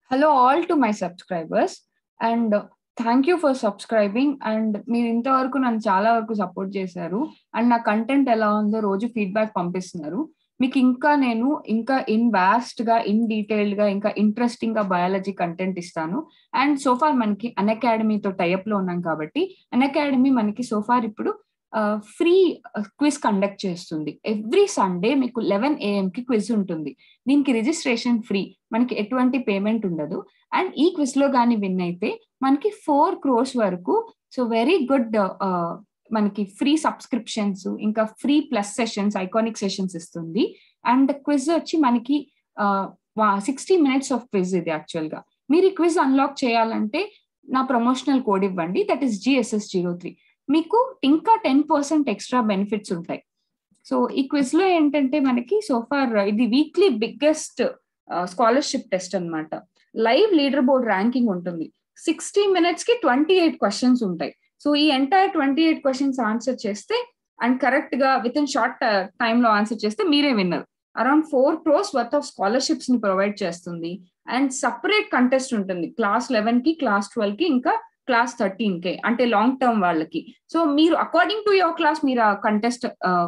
Hello, all to my subscribers, and uh, thank you for subscribing and మీరు ఇంతవరకు నన్ను చాలా వరకు సపోర్ట్ చేశారు అండ్ నా కంటెంట్ ఎలా ఉందో రోజు ఫీడ్బ్యాక్ పంపిస్తున్నారు మీకు ఇంకా నేను ఇంకా ఇన్ వాస్ట్ గా ఇన్ డీటెయిల్డ్ గా ఇంకా ఇంట్రెస్టింగ్ గా బయాలజీ కంటెంట్ ఇస్తాను అండ్ సోఫార్ మనకి అన్ అకాడమీతో టైఅప్ లో ఉన్నాం కాబట్టి అన్ అకాడమీ మనకి సోఫార్ ఇప్పుడు ఫ్రీ క్విజ్ కండక్ట్ చేస్తుంది ఎవ్రీ సండే మీకు లెవెన్ ఏఎం కి క్విజ్ ఉంటుంది దీనికి రిజిస్ట్రేషన్ ఫ్రీ మనకి ఎటువంటి పేమెంట్ ఉండదు అండ్ ఈ క్విజ్ లో కానీ విన్ అయితే మనకి ఫోర్ క్రోర్స్ వరకు సో వెరీ గుడ్ మనకి ఫ్రీ సబ్స్క్రిప్షన్స్ ఇంకా free plus sessions iconic sessions ఇస్తుంది అండ్ క్విజ్ వచ్చి మనకి సిక్స్టీ మినిట్స్ ఆఫ్ క్విజ్ ఇది యాక్చువల్ గా మీరు ఈ క్విజ్ అన్లాక్ చేయాలంటే నా ప్రమోషనల్ కోడ్ ఇవ్వండి that is GSS zero three మీకు ఇంకా టెన్ పర్సెంట్ ఎక్స్ట్రా బెనిఫిట్స్ ఉంటాయి సో ఈ క్విజ్ లో ఏంటంటే మనకి సోఫార్ ఇది వీక్లీ బిగ్గెస్ట్ స్కాలర్షిప్ టెస్ట్ అనమాట లైవ్ లీడర్ బోర్డ్ ర్యాంకింగ్ ఉంటుంది సిక్స్టీ మినిట్స్ కి ట్వంటీ ఎయిట్ క్వశ్చన్స్ ఉంటాయి సో ఈ entire twenty eight questions answer చేస్తే అండ్ కరెక్ట్ గా విత్ ఇన్ షార్ట్ టైమ్ లో ఆన్సర్ చేస్తే మీరే winner around four crores worth of scholarships ని ప్రొవైడ్ చేస్తుంది అండ్ సపరేట్ కంటెస్ట్ ఉంటుంది క్లాస్ లెవెన్ కి క్లాస్ ట్వెల్వ్ కి ఇంకా క్లాస్ థర్టీన్ కే అంటే లాంగ్ టర్మ్ వాళ్ళకి సో మీరు అకార్డింగ్ టు యువర్ క్లాస్ మీరు ఆ కంటెస్ట్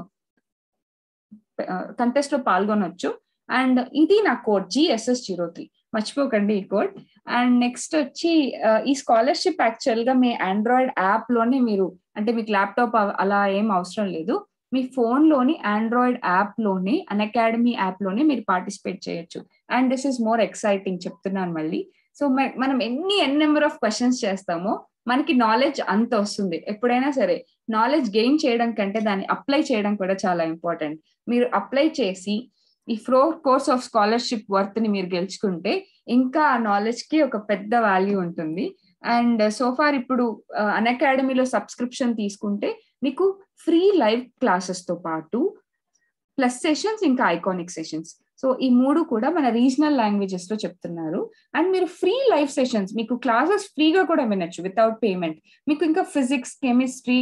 కంటెస్ట్ లో పాల్గొనొచ్చు అండ్ ఇది నా కోడ్ జిఎస్ఎస్ జీరో త్రీ మర్చిపోకండి ఈ కోడ్ అండ్ నెక్స్ట్ వచ్చి ఈ స్కాలర్షిప్ యాక్చువల్ గా మీ ఆండ్రాయిడ్ యాప్ లోనే మీరు అంటే మీకు ల్యాప్టాప్ అలా ఏం అవసరం లేదు మీ ఫోన్ లోని ఆండ్రాయిడ్ యాప్ లోనే అన్ అకాడమీ యాప్ లోనే మీరు పార్టిసిపేట్ చేయొచ్చు and this is more exciting చెప్తున్నాను మళ్ళీ సో మనం ఎన్ని ఎన్ నెంబర్ ఆఫ్ క్వశ్చన్స్ చేస్తామో మనకి నాలెడ్జ్ అంత వస్తుంది ఎప్పుడైనా సరే నాలెడ్జ్ గెయిన్ చేయడం కంటే దాన్ని అప్లై చేయడం కూడా చాలా ఇంపార్టెంట్ మీరు అప్లై చేసి ఈ four crores of scholarship worth ని మీరు గెలుచుకుంటే ఇంకా ఆ నాలెడ్జ్ కి ఒక పెద్ద వాల్యూ ఉంటుంది అండ్ సోఫార్ ఇప్పుడు అన్ అకాడమీలో సబ్స్క్రిప్షన్ తీసుకుంటే మీకు ఫ్రీ లైవ్ క్లాసెస్ తో పాటు ప్లస్ సెషన్స్ ఇంకా ఐకానిక్ సెషన్స్ సో ఈ మూడు కూడా మన రీజనల్ లాంగ్వేజెస్ లో చెప్తున్నారు అండ్ మీరు ఫ్రీ లైవ్ సెషన్స్ మీకు క్లాసెస్ ఫ్రీగా కూడా వినొచ్చు వితౌట్ పేమెంట్ మీకు ఇంకా ఫిజిక్స్ కెమిస్ట్రీ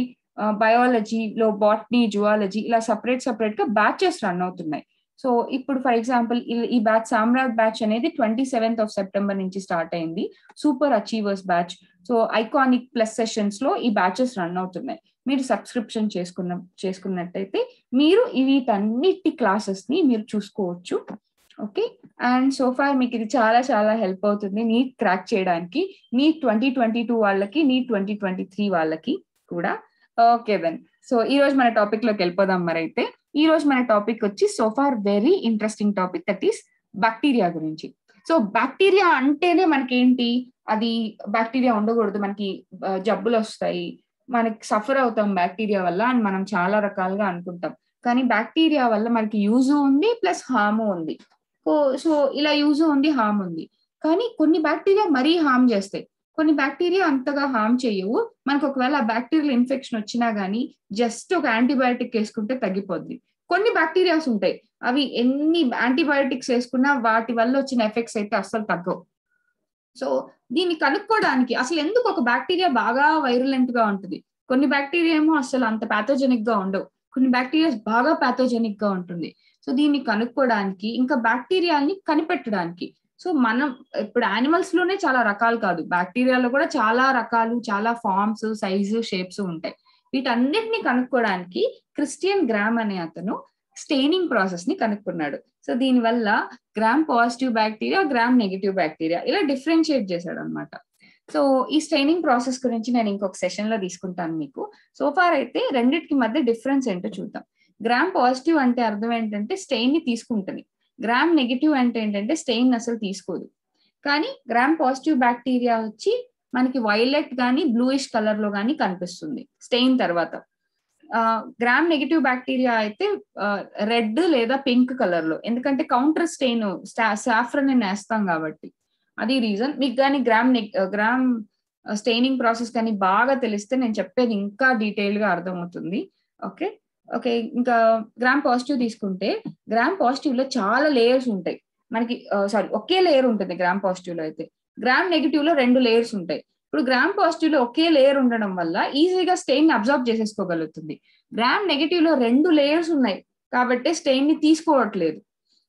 బయాలజీలో బాటనీ జువాలజీ ఇలా సపరేట్ సపరేట్ గా బ్యాచెస్ రన్ అవుతున్నాయి సో ఇప్పుడు ఫర్ ఎగ్జాంపుల్ ఈ బ్యాచ్ సామ్రాట్ బ్యాచ్ అనేది ట్వంటీ సెవెంత్ ఆఫ్ సెప్టెంబర్ నుంచి స్టార్ట్ అయింది super achievers batch so iconic plus sessions లో ఈ బ్యాచెస్ రన్ అవుతున్నాయి మీరు సబ్స్క్రిప్షన్ చేసుకున్న చేసుకున్నట్టయితే మీరు వీటన్నిటి క్లాసెస్ ని మీరు చూసుకోవచ్చు ఓకే అండ్ సోఫార్ మీకు ఇది చాలా చాలా హెల్ప్ అవుతుంది నీట్ క్రాక్ చేయడానికి నీట్ ట్వంటీ ట్వంటీ టూ వాళ్ళకి నీట్ ట్వంటీ ట్వంటీ త్రీ వాళ్ళకి కూడా ఓకే దెన్ సో ఈ రోజు మన టాపిక్ లోకి వెళ్ళిపోదాం మరైతే ఈ రోజు మన టాపిక్ వచ్చి so far very interesting topic that is bacteria గురించి సో బ్యాక్టీరియా అంటేనే మనకి ఏంటి అది బ్యాక్టీరియా ఉండకూడదు మనకి జబ్బులు వస్తాయి మనకి సఫర్ అవుతాం బ్యాక్టీరియా వల్ల అని మనం చాలా రకాలుగా అనుకుంటాం కానీ బ్యాక్టీరియా వల్ల మనకి యూజ్ ఉంది ప్లస్ హామ్ ఉంది సో ఇలా యూజ్ ఉంది హామ్ ఉంది కానీ కొన్ని బ్యాక్టీరియా మరీ హామ్ చేస్తాయి కొన్ని బ్యాక్టీరియా అంతగా హామ్ చేయవు మనకు ఒకవేళ ఆ బ్యాక్టీరియల్ ఇన్ఫెక్షన్ వచ్చినా గానీ జస్ట్ ఒక యాంటీబయాటిక్ వేసుకుంటే తగ్గిపోద్ది కొన్ని బ్యాక్టీరియాస్ ఉంటాయి అవి ఎన్ని యాంటీబయాటిక్స్ వేసుకున్నా వాటి వల్ల వచ్చిన ఎఫెక్ట్స్ అయితే అస్సలు తగ్గవు సో దీన్ని కనుక్కోవడానికి అసలు ఎందుకు ఒక బ్యాక్టీరియా బాగా వైరులెంట్ గా ఉంటుంది కొన్ని బ్యాక్టీరియా ఏమో అసలు అంత పాథోజెనిక్ గా ఉండవు కొన్ని బ్యాక్టీరియాస్ బాగా పాథోజెనిక్ గా ఉంటుంది సో దీన్ని కనుక్కోవడానికి ఇంకా బ్యాక్టీరియాని కనిపెట్టడానికి సో మనం ఇప్పుడు యానిమల్స్ లోనే చాలా రకాలు కాదు బ్యాక్టీరియాలో కూడా చాలా రకాలు చాలా ఫార్మ్స్ సైజు షేప్స్ ఉంటాయి వీటన్నిటిని కనుక్కోవడానికి క్రిస్టియన్ గ్రామ్ అనే అతను స్టెయినింగ్ ప్రాసెస్ ని కనుక్కున్నాడు సో దీనివల్ల gram positive bacteria gram negative bacteria ఇలా డిఫరెన్షియేట్ చేశాడు అనమాట సో ఈ స్టెయినింగ్ ప్రాసెస్ గురించి నేను ఇంకొక సెషన్ లో తీసుకుంటాను మీకు సోఫార్ అయితే రెండింటికి మధ్య డిఫరెన్స్ ఏంటో చూద్దాం గ్రామ్ పాజిటివ్ అంటే అర్థం ఏంటంటే స్టెయిన్ ని తీసుకుంటుంది గ్రామ్ నెగిటివ్ అంటే ఏంటంటే స్టెయిన్ అసలు తీసుకోదు కానీ గ్రామ్ పాజిటివ్ బ్యాక్టీరియా వచ్చి మనకి వైలెట్ కానీ బ్లూయిష్ కలర్ లో కానీ కనిపిస్తుంది స్టెయిన్ తర్వాత గ్రామ్ నెగిటివ్ బ్యాక్టీరియా అయితే రెడ్ లేదా పింక్ కలర్ లో ఎందుకంటే కౌంటర్ స్టెయిన్ సాఫ్రన్ వేస్తాం కాబట్టి అది రీజన్ మీకు కానీ గ్రామ్ గ్రామ్ స్టెయినింగ్ ప్రాసెస్ కానీ బాగా తెలిస్తే నేను చెప్పేది ఇంకా డీటెయిల్ గా అర్థమవుతుంది ఓకే ఓకే ఇంకా గ్రామ్ పాజిటివ్ తీసుకుంటే గ్రామ్ పాజిటివ్ లో చాలా లేయర్స్ ఉంటాయి మనకి సారీ ఒకే లేయర్ ఉంటుంది గ్రామ్ పాజిటివ్ లో అయితే గ్రామ్ నెగిటివ్ లో రెండు లేయర్స్ ఉంటాయి ఇప్పుడు గ్రామ్ పాజిటివ్ లో ఒకే లేయర్ ఉండడం వల్ల ఈజీగా స్టెయిన్ ని అబ్జర్వ్ చేసేసుకోగలుగుతుంది గ్రామ్ నెగిటివ్ లో రెండు లేయర్స్ ఉన్నాయి కాబట్టి స్టెయిన్ ని తీసుకోవట్లేదు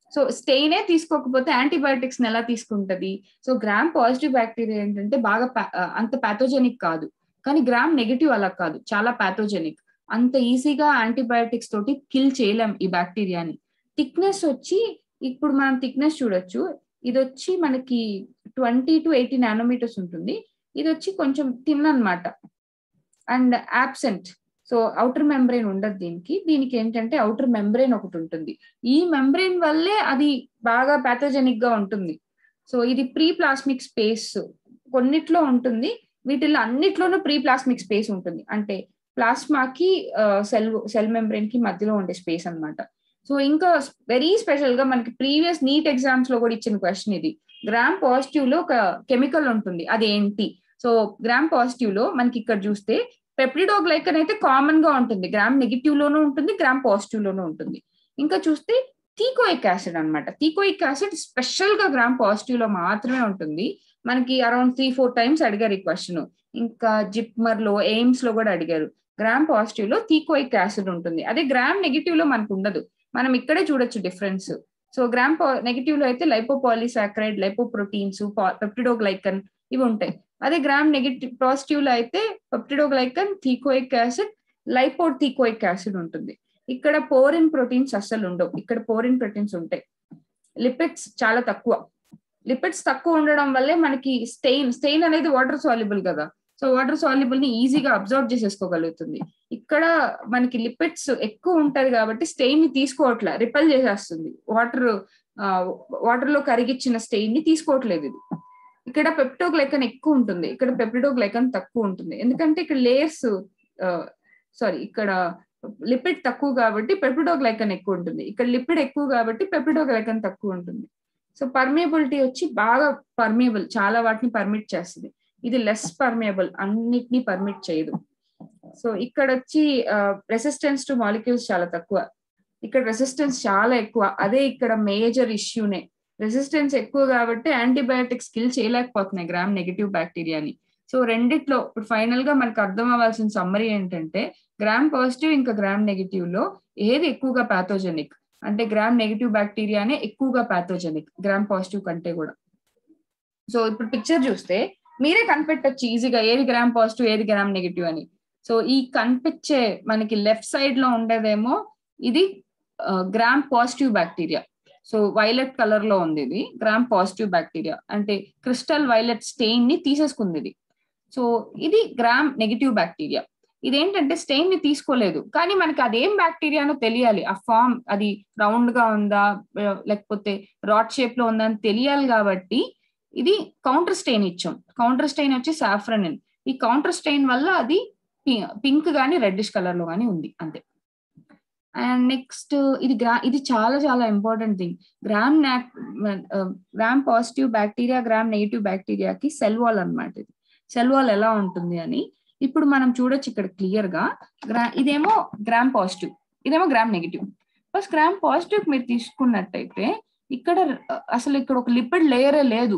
సో స్టెయినే తీసుకోకపోతే యాంటీబయాటిక్స్ ఎలా తీసుకుంటది సో గ్రామ్ పాజిటివ్ బ్యాక్టీరియా ఏంటంటే బాగా అంత పాథోజెనిక్ కాదు కానీ గ్రామ్ నెగిటివ్ అలా కాదు చాలా పాథోజెనిక్ అంత ఈజీగా యాంటీబయాటిక్స్ తోటి కిల్ చేయలేం ఈ బ్యాక్టీరియాని థిక్నెస్ వచ్చి ఇప్పుడు మనం థిక్నెస్ చూడొచ్చు ఇది వచ్చి మనకి ట్వంటీ టు ఎయిటీ నానోమీటర్స్ ఉంటుంది ఇది వచ్చి కొంచెం థిన్ అనమాట and absent so outer membrane ఉండదు దీనికి దీనికి ఏంటంటే అవుటర్ మెంబ్రెయిన్ ఒకటి ఉంటుంది ఈ మెంబ్రెయిన్ వల్లే అది బాగా పాథోజెనిక్ గా ఉంటుంది సో ఇది ప్రీ ప్లాస్మిక్ స్పేస్ కొన్నిట్లో ఉంటుంది వీటిల్లో అన్నిట్లోనూ ప్రీ ప్లాస్మిక్ స్పేస్ ఉంటుంది అంటే ప్లాస్మాకి సెల్ సెల్ మెంబ్రెయిన్ కి మధ్యలో ఉండే స్పేస్ అనమాట సో ఇంకా వెరీ స్పెషల్ గా మనకి ప్రీవియస్ నీట్ ఎగ్జామ్స్ లో కూడా ఇచ్చిన క్వశ్చన్ ఇది గ్రామ్ పాజిటివ్ లో ఒక కెమికల్ ఉంటుంది అది ఏంటి సో గ్రామ్ పాజిటివ్ లో మనకి ఇక్కడ చూస్తే పెప్టిడోగ్లైకన్ అయితే కామన్ గా ఉంటుంది గ్రామ్ నెగిటివ్ లోనూ ఉంటుంది గ్రామ్ పాజిటివ్ లోనూ ఉంటుంది ఇంకా చూస్తే థీకోయిక్ యాసిడ్ అనమాట థీకోయిక్ యాసిడ్ స్పెషల్ గా గ్రామ్ పాజిటివ్ లో మాత్రమే ఉంటుంది మనకి అరౌండ్ త్రీ ఫోర్ టైమ్స్ అడిగారు ఈ క్వశ్చన్ ఇంకా జిప్మర్ లో ఎయిమ్స్ లో కూడా అడిగారు గ్రామ్ పాజిటివ్ లో థీకోయిక్ యాసిడ్ ఉంటుంది అదే గ్రామ్ నెగిటివ్ లో మనకు ఉండదు మనం ఇక్కడే చూడొచ్చు డిఫరెన్స్ సో గ్రామ్ నెగిటివ్ లో అయితే లైపోపాలిసాక్రైడ్ లైపోప్రోటీన్స్ పెప్టిడోగ్లైకన్ ఇవి ఉంటాయి అదే గ్రామ్ నెగిటివ్ పాజిటివ్ లో అయితే peptidoglycan teichoic acid lipoteichoic acid ఉంటుంది ఇక్కడ పోరిన్ ప్రోటీన్స్ అస్సలు ఉండవు ఇక్కడ పోరిన్ ప్రోటీన్స్ ఉంటాయి లిపిడ్స్ చాలా తక్కువ లిపిడ్స్ తక్కువ ఉండడం వల్లే మనకి స్టెయిన్ స్టెయిన్ అనేది వాటర్ సాల్యుబుల్ కదా సో వాటర్ సాల్యుబుల్ ని ఈజీగా అబ్జర్వ్ చేసేసుకోగలుగుతుంది ఇక్కడ మనకి లిపిడ్స్ ఎక్కువ ఉంటది కాబట్టి స్టెయిన్ ని తీసుకోవట్లే రిపెల్ చేసేస్తుంది వాటర్ వాటర్ లో కరిగిచ్చిన స్టెయిన్ ని తీసుకోవట్లేదు ఇది ఇక్కడ పెప్టోగ్లైకన్ ఎక్కువ ఉంటుంది ఇక్కడ పెప్టిడోగ్లైకన్ తక్కువ ఉంటుంది ఎందుకంటే ఇక్కడ లేయర్స్ సారీ ఇక్కడ లిపిడ్ తక్కువ కాబట్టి పెప్టిడోగ్లైకన్ ఎక్కువ ఉంటుంది ఇక్కడ లిపిడ్ ఎక్కువ కాబట్టి పెప్టిడోగ్లైకన్ తక్కువ ఉంటుంది సో పర్మియబిలిటీ వచ్చి బాగా పర్మియబుల్ చాలా వాటిని పర్మిట్ చేస్తుంది ఇది లెస్ పర్మియబుల్ అన్నిటినీ పర్మిట్ చేయదు సో ఇక్కడ వచ్చి రెసిస్టెన్స్ టు మాలిక్యూల్స్ చాలా తక్కువ ఇక్కడ రెసిస్టెన్స్ చాలా ఎక్కువ అదే ఇక్కడ మేజర్ ఇష్యూనే రెసిస్టెన్స్ ఎక్కువ కాబట్టి యాంటీబయాటిక్స్ కిల్ చేయలేకపోతున్నాయి గ్రామ్ నెగిటివ్ బ్యాక్టీరియాని సో రెండిట్లో ఇప్పుడు ఫైనల్ గా మనకు అర్థం అవ్వాల్సిన సమ్మరీ ఏంటంటే గ్రామ్ పాజిటివ్ ఇంకా గ్రామ్ నెగిటివ్ లో ఏది ఎక్కువగా పాథోజెనిక్ అంటే గ్రామ్ నెగిటివ్ బ్యాక్టీరియానే ఎక్కువగా పాథోజెనిక్ గ్రామ్ పాజిటివ్ కంటే కూడా సో ఇప్పుడు పిక్చర్ చూస్తే మీరే కనిపెట్టచ్చు ఈజీగా ఏది గ్రామ్ పాజిటివ్ ఏది గ్రామ్ నెగిటివ్ అని సో ఈ కనిపించే మనకి లెఫ్ట్ సైడ్ లో ఉండేదేమో ఇది gram positive bacteria so violet colour లో ఉంది ఇది గ్రామ్ పాజిటివ్ బ్యాక్టీరియా అంటే క్రిస్టల్ వైలెట్ స్టెయిన్ ని తీసేసుకుంది ఇది సో ఇది గ్రామ్ నెగిటివ్ బ్యాక్టీరియా ఇదేంటంటే స్టెయిన్ ని తీసుకోలేదు కానీ మనకి అదేం బ్యాక్టీరియానో తెలియాలి ఆ ఫామ్ అది రౌండ్ గా ఉందా లేకపోతే రాడ్ షేప్ లో ఉందా అని తెలియాలి కాబట్టి ఇది కౌంటర్ స్టెయిన్ ఇచ్చాం కౌంటర్ స్టెయిన్ వచ్చి సాఫ్రనిన్ ఈ కౌంటర్ స్టెయిన్ వల్ల అది పింక్ గానీ రెడ్డిష్ కలర్ లో గానీ ఉంది అంతే అండ్ నెక్స్ట్ ఇది గ్రా ఇది చాలా చాలా ఇంపార్టెంట్ థింగ్ గ్రామ్ నాక్ gram positive bacteria gram negative బ్యాక్టీరియాకి సెల్ వాల్ అనమాట ఇది సెల్ వాల్ ఎలా ఉంటుంది అని ఇప్పుడు మనం చూడొచ్చు ఇక్కడ క్లియర్ గా గ్రా ఇదేమో గ్రామ్ పాజిటివ్ ఇదేమో gram negative first gram positive మీరు తీసుకున్నట్టయితే ఇక్కడ అసలు ఇక్కడ ఒక లిపిడ్ లేయరే లేదు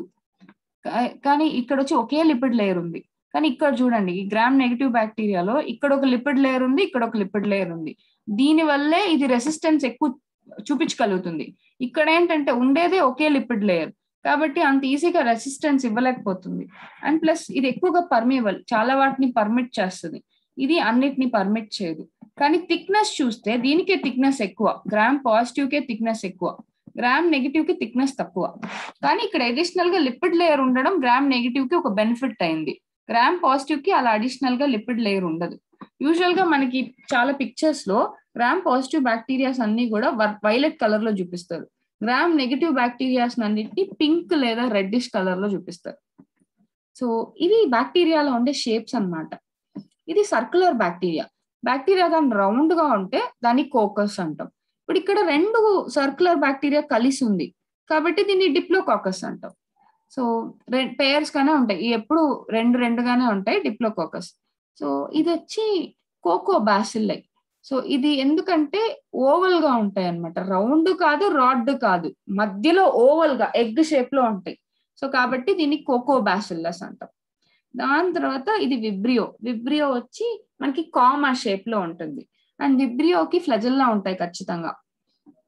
కానీ ఇక్కడ వచ్చి ఒకే లిపిడ్ లేయర్ ఉంది కానీ ఇక్కడ చూడండి ఈ గ్రామ్ నెగిటివ్ బ్యాక్టీరియాలో ఇక్కడ ఒక లిపిడ్ లేయర్ ఉంది ఇక్కడ ఒక లిపిడ్ లేయర్ ఉంది దీని వల్లే ఇది రెసిస్టెన్స్ ఎక్కువ చూపించగలుగుతుంది ఇక్కడ ఏంటంటే ఉండేదే ఒకే లిపిడ్ లేయర్ కాబట్టి అంత ఈజీగా రెసిస్టెన్స్ ఇవ్వలేకపోతుంది అండ్ ప్లస్ ఇది ఎక్కువగా పర్మియబుల్ చాలా వాటిని పర్మిట్ చేస్తుంది ఇది అన్నిటిని పర్మిట్ చేయదు కానీ థిక్నెస్ చూస్తే దీనికే థిక్నెస్ ఎక్కువ గ్రామ్ పాజిటివ్ కే థిక్నెస్ ఎక్కువ గ్రామ్ నెగిటివ్ కి థిక్నెస్ తక్కువ కానీ ఇక్కడ అడిషనల్ గా లిపిడ్ లేయర్ ఉండడం గ్రామ్ నెగిటివ్ కి ఒక బెనిఫిట్ అయింది గ్రామ్ పాజిటివ్ కి అలా అడిషనల్ గా లిపిడ్ లేయర్ ఉండదు యూజువల్ గా మనకి చాలా పిక్చర్స్ లో గ్రామ్ పాజిటివ్ బ్యాక్టీరియాస్ అన్ని కూడా వైలెట్ కలర్ లో చూపిస్తారు గ్రామ్ నెగిటివ్ బ్యాక్టీరియాస్ అన్నిటిని పింక్ లేదా రెడ్డిష్ కలర్ లో చూపిస్తారు సో ఇవి బ్యాక్టీరియాలో ఉండే షేప్స్ అనమాట ఇది సర్కులర్ బ్యాక్టీరియా బ్యాక్టీరియా దాని రౌండ్ గా ఉంటే దాన్ని కోకస్ అంటాం ఇప్పుడు ఇక్కడ రెండు సర్కులర్ బ్యాక్టీరియా కలిసి ఉంది కాబట్టి దీన్ని డిప్లోకాకస్ అంటాం సో పేర్స్ గానే ఉంటాయి ఎప్పుడు రెండు రెండుగానే ఉంటాయి డిప్లోకోకస్ సో ఇది వచ్చి కోకో బాసిల్లై సో ఇది ఎందుకంటే ఓవల్ గా ఉంటాయి అనమాట రౌండ్ కాదు రాడ్ కాదు మధ్యలో ఓవల్ గా ఎగ్ షేప్ లో ఉంటాయి సో కాబట్టి దీన్ని కోకో బాసిల్లస్ అంటాం దాని తర్వాత ఇది విబ్రియో విబ్రియో వచ్చి మనకి కామా షేప్ లో ఉంటుంది అండ్ విబ్రియోకి ఫ్లజల్లా ఉంటాయి ఖచ్చితంగా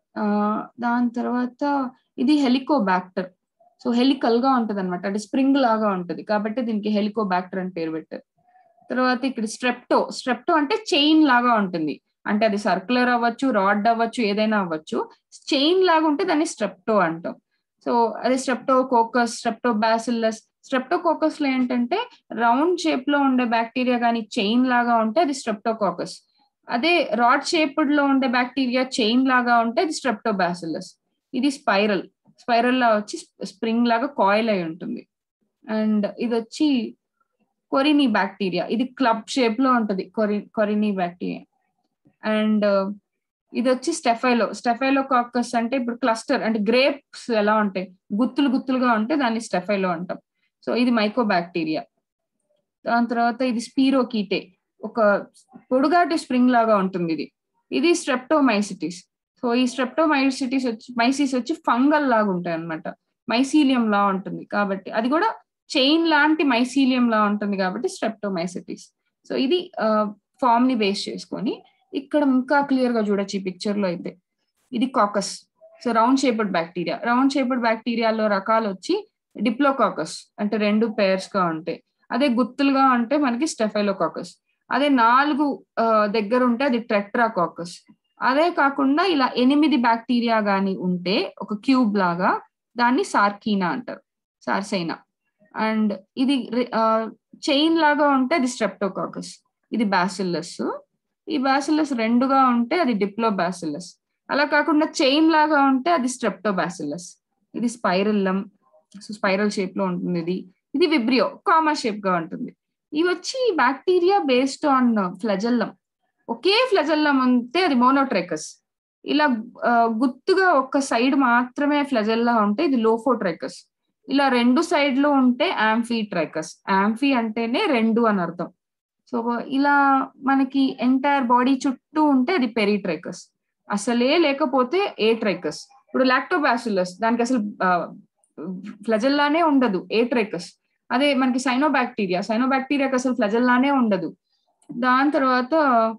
దాని తర్వాత ఇది హెలికోబాక్టర్ సో హెలికల్ గా ఉంటది అనమాట అంటే స్ప్రింగ్ లాగా ఉంటది కాబట్టి దీనికి హెలికోబాక్టర్ అని పేరు పెట్టారు తర్వాత ఇక్కడ స్ట్రెప్టో స్ట్రెప్టో అంటే చైన్ లాగా ఉంటుంది అంటే అది సర్కులర్ అవ్వచ్చు రాడ్ అవ్వచ్చు ఏదైనా అవ్వచ్చు చైన్ లాగా ఉంటే దాన్ని స్ట్రెప్టో అంటాం సో అదే streptococcus streptobacillus streptococcus లో ఏంటంటే రౌండ్ షేప్ లో ఉండే బ్యాక్టీరియా కానీ చైన్ లాగా ఉంటే అది స్ట్రెప్టోకోకస్ అదే రాడ్ షేప్డ్ లో ఉండే బ్యాక్టీరియా చైన్ లాగా ఉంటే అది స్ట్రెప్టోబాసిల్లస్ ఇది స్పైరల్ స్పైరల్ లా వచ్చి స్ప్రింగ్ లాగా కాయిల్ అయి ఉంటుంది అండ్ ఇది వచ్చి కొరిని బ్యాక్టీరియా ఇది క్లబ్ షేప్ లో ఉంటది కొరి కొరిని బ్యాక్టీరియా అండ్ ఇది వచ్చి స్టెఫైలో స్టెఫైలో కాకస్ అంటే ఇప్పుడు క్లస్టర్ అంటే గ్రేప్స్ ఎలా ఉంటాయి గుత్తులు గుత్తులుగా ఉంటే దాన్ని స్టెఫైలో అంటాం సో ఇది మైకో బ్యాక్టీరియా దాని తర్వాత ఇది స్పీరోకీటే ఒక పొడుగాటి స్ప్రింగ్ లాగా ఉంటుంది ఇది ఇది స్ట్రెప్టోమైసిటిస్ సో ఈ స్ట్రెప్టోమైసిటిస్ వచ్చి మైసిస్ వచ్చి ఫంగల్ లాగా ఉంటాయి అనమాట మైసీలియం లా ఉంటుంది కాబట్టి అది కూడా చైన్ లాంటి మైసీలియం లా ఉంటుంది కాబట్టి స్ట్రెప్టోమైసిటిస్ సో ఇది ఫామ్ ని బేస్ చేసుకొని ఇక్కడ ఇంకా క్లియర్ గా చూడొచ్చు ఈ పిక్చర్ లో అయితే ఇది coccus so round shaped bacteria round shaped బ్యాక్టీరియాలో రకాలు వచ్చి డిప్లోకాకస్ అంటే రెండు పేర్స్ గా ఉంటాయి అదే గుత్తులుగా ఉంటే మనకి స్టెఫైలోకాకస్ అదే నాలుగు దగ్గర ఉంటే అది ట్రెట్రాకాకస్ అదే కాకుండా ఇలా ఎనిమిది బ్యాక్టీరియా గాని ఉంటే ఒక క్యూబ్ లాగా దాన్ని సార్కీనా అంటారు సార్సైనా అండ్ ఇది చైన్ లాగా ఉంటే అది స్ట్రెప్టోకాకస్ ఇది బాసిల్లస్ ఈ బాసిల్లస్ రెండుగా ఉంటే అది డిప్లో బాసిల్లస్ అలా కాకుండా చైన్ లాగా ఉంటే అది స్ట్రెప్టో బాసిల్లస్ ఇది స్పైరల్లం సో స్పైరల్ షేప్ లో ఉంటుంది ఇది ఇది విబ్రియో కామా షేప్ గా ఉంటుంది ఇవి వచ్చి బ్యాక్టీరియా బేస్డ్ ఆన్ ఫ్లజల్లం ఒకే ఫ్లజల్లం ఉంటే అది మోనోట్రైకస్ ఇలా గుత్తుగా ఒక్క సైడ్ మాత్రమే ఫ్లజల్లా ఉంటే ఇది లోఫోట్రైకస్ ఇలా రెండు సైడ్లు ఉంటే యాంఫీ ట్రైకస్ యాంఫీ అంటేనే రెండు అని అర్థం సో ఇలా మనకి ఎంటైర్ బాడీ చుట్టూ ఉంటే అది పెరిట్రైకస్ అసలే లేకపోతే ఏ ట్రైకస్ ఇప్పుడు లాక్టోబాసిల్లస్ దానికి అసలు ఫ్లజల్లానే ఉండదు ఏ ట్రైకస్ అదే మనకి సైనోబాక్టీరియా సైనోబాక్టీరియాకి అసలు ఫ్లజల్లానే ఉండదు దాని తర్వాత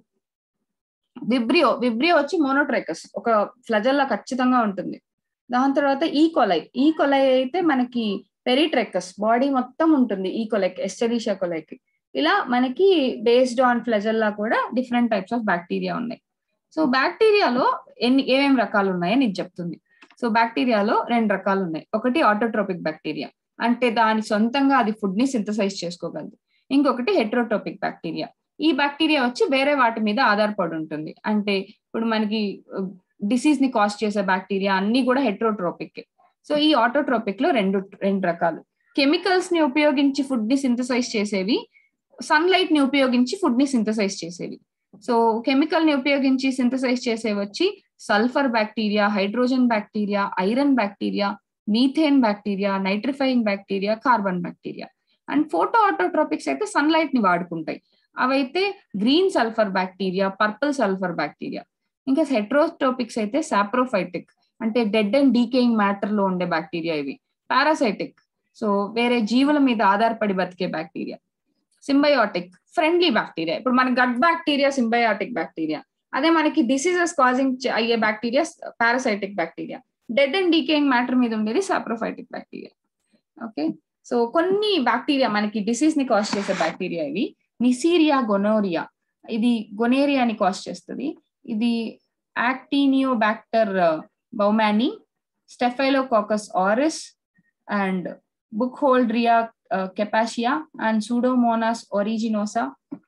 విబ్రియో విబ్రియో వచ్చి మోనోట్రైకస్ ఒక ఫ్లజల్లా ఖచ్చితంగా ఉంటుంది దాని తర్వాత ఈ కొలై ఈ కొలై అయితే మనకి పెరిట్రెక్కస్ బాడీ మొత్తం ఉంటుంది ఈ కొలైకి ఎస్టరీషియా కొలైకి ఇలా మనకి బేస్డ్ ఆన్ ఫ్లజల్లా కూడా డిఫరెంట్ టైప్స్ ఆఫ్ బ్యాక్టీరియా ఉన్నాయి సో బ్యాక్టీరియాలో ఎన్ని ఏమేమి రకాలు ఉన్నాయని ఇది చెప్తుంది సో బ్యాక్టీరియాలో రెండు రకాలు ఉన్నాయి ఒకటి ఆటోట్రోపిక్ బ్యాక్టీరియా అంటే దాని సొంతంగా అది ఫుడ్ ని సింథసైజ్ చేసుకోగలదు ఇంకొకటి హెట్రోట్రోపిక్ బ్యాక్టీరియా ఈ బ్యాక్టీరియా వచ్చి వేరే వాటి మీద ఆధారపడి ఉంటుంది అంటే ఇప్పుడు మనకి డిసీజ్ ని కాజ్ చేసే బ్యాక్టీరియా అన్ని కూడా హెట్రోట్రోపిక్ సో ఈ ఆటోట్రోపిక్ లో రెండు రెండు రకాలు కెమికల్స్ ని ఉపయోగించి ఫుడ్ ని సింథసైజ్ చేసేవి సన్లైట్ ని ఉపయోగించి ఫుడ్ ని సింథసైజ్ చేసేవి సో కెమికల్ ని ఉపయోగించి సింథసైజ్ చేసేవి వచ్చి sulphur bacteria hydrogen bacteria iron bacteria methane bacteria nitrifying bacteria carbon bacteria and photo autotrophics అయితే సన్లైట్ ని వాడుకుంటాయి అవైతే green sulphur bacteria purple sulphur bacteria ఇంకా హెట్రోట్రోపిక్స్ అయితే సాప్రోఫైటిక్ అంటే డెడ్ అండ్ డీకేయింగ్ మ్యాటర్ లో ఉండే బ్యాక్టీరియా ఇవి పారాసైటిక్ సో వేరే జీవుల మీద ఆధారపడి బతికే బ్యాక్టీరియా సింబయోటిక్ ఫ్రెండ్లీ బ్యాక్టీరియా ఇప్పుడు మన గట్ బ్యాక్టీరియా సింబయోటిక్ బ్యాక్టీరియా అదే మనకి డిసీజెస్ కాజింగ్ అయ్యే bacteria parasitic bacteria dead and decaying matter మీద ఉండేది సాప్రోఫైటిక్ బ్యాక్టీరియా ఓకే సో కొన్ని బ్యాక్టీరియా మనకి డిసీజ్ ని కాజ్ చేసే బ్యాక్టీరియా ఇవి నిసీరియా గొనోరియా ఇది గొనేరియాని కాజ్ చేస్తుంది ఇది Acinetobacter baumannii Staphylococcus aureus and Burkholderia cepacia and Pseudomonas aeruginosa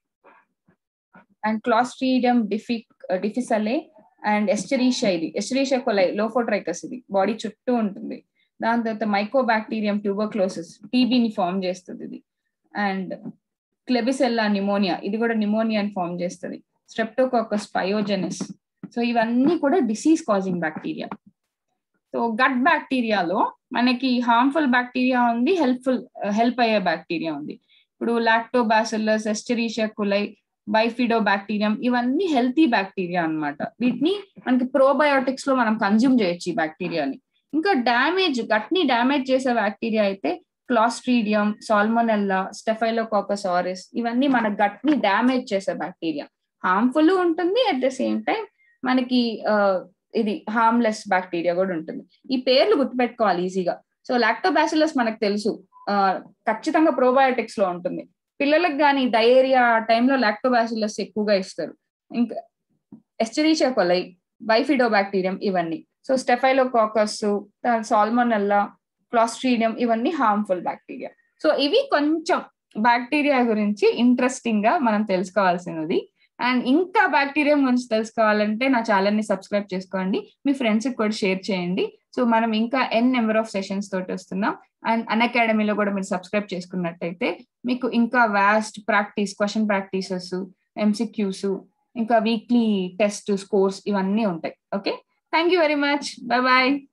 and Clostridium డిఫిక్ డిఫిసలే అండ్ ఎస్టరీషియా ఇది ఎస్టరీషియా కొలై లోఫోట్రైకస్ ఇది బాడీ చుట్టూ ఉంటుంది దాని తర్వాత మైకోబాక్టీరియం ట్యూబోక్లోసిస్ టీబీని ఫామ్ చేస్తుంది ఇది అండ్ క్లెబిసెల్లా నిమోనియా ఇది కూడా నిమోనియాని ఫామ్ చేస్తుంది స్ట్రెప్టోకాకస్ పయోజెనస్ సో ఇవన్నీ కూడా disease causing bacteria so gut బ్యాక్టీరియాలో మనకి హార్మ్ఫుల్ బ్యాక్టీరియా ఉంది హెల్ప్ఫుల్ హెల్ప్ అయ్యే బ్యాక్టీరియా ఉంది ఇప్పుడు Lactobacillus Escherichia coli Bifidobacterium ఇవన్నీ హెల్తీ బ్యాక్టీరియా అనమాట వీటిని మనకి ప్రోబయోటిక్స్ లో మనం కన్జ్యూమ్ చేయొచ్చు ఈ బ్యాక్టీరియాని ఇంకా డ్యామేజ్ గట్ ని డ్యామేజ్ చేసే బ్యాక్టీరియా అయితే క్లాస్ట్రీడియం సాల్మోనెల్లా స్టెఫైలోకాకస్ ఆరిస్ ఇవన్నీ మన గట్ ని డ్యామేజ్ చేసే బ్యాక్టీరియా హార్మ్ఫుల్ ఉంటుంది అట్ ద సేమ్ టైం మనకి ఇది హార్మ్లెస్ బ్యాక్టీరియా కూడా ఉంటుంది ఈ పేర్లు గుర్తుపెట్టుకోవాలి ఈజీగా సో లాక్టోబాసిలస్ మనకు తెలుసు ఖచ్చితంగా ప్రోబయోటిక్స్ లో ఉంటుంది పిల్లలకు కానీ డయేరియా టైంలో లాక్టోబాసిలస్ ఎక్కువగా ఇస్తారు ఇంకా ఎస్టరీషియా కొలై బైఫిడో బ్యాక్టీరియం ఇవన్నీ సో స్టెఫైలోకాకస్ సాల్మోనల్లా క్లాస్ట్రీడియం ఇవన్నీ హార్మ్ఫుల్ బ్యాక్టీరియా సో ఇవి కొంచెం బ్యాక్టీరియా గురించి ఇంట్రెస్టింగ్ గా మనం తెలుసుకోవాల్సినది అండ్ ఇంకా బ్యాక్టీరియా గురించి తెలుసుకోవాలంటే నా ఛానల్ ని సబ్స్క్రైబ్ చేసుకోండి మీ ఫ్రెండ్స్ కి కూడా షేర్ చేయండి సో మనం ఇంకా ఎన్ నెంబర్ ఆఫ్ సెషన్స్ తోటి వస్తున్నాం అండ్ అన్ అకాడమీలో కూడా మీరు సబ్స్క్రైబ్ చేసుకున్నట్టయితే మీకు ఇంకా vast practice question practices MCQs ఇంకా వీక్లీ టెస్ట్ స్కోర్స్ ఇవన్నీ ఉంటాయి okay thank you very much bye bye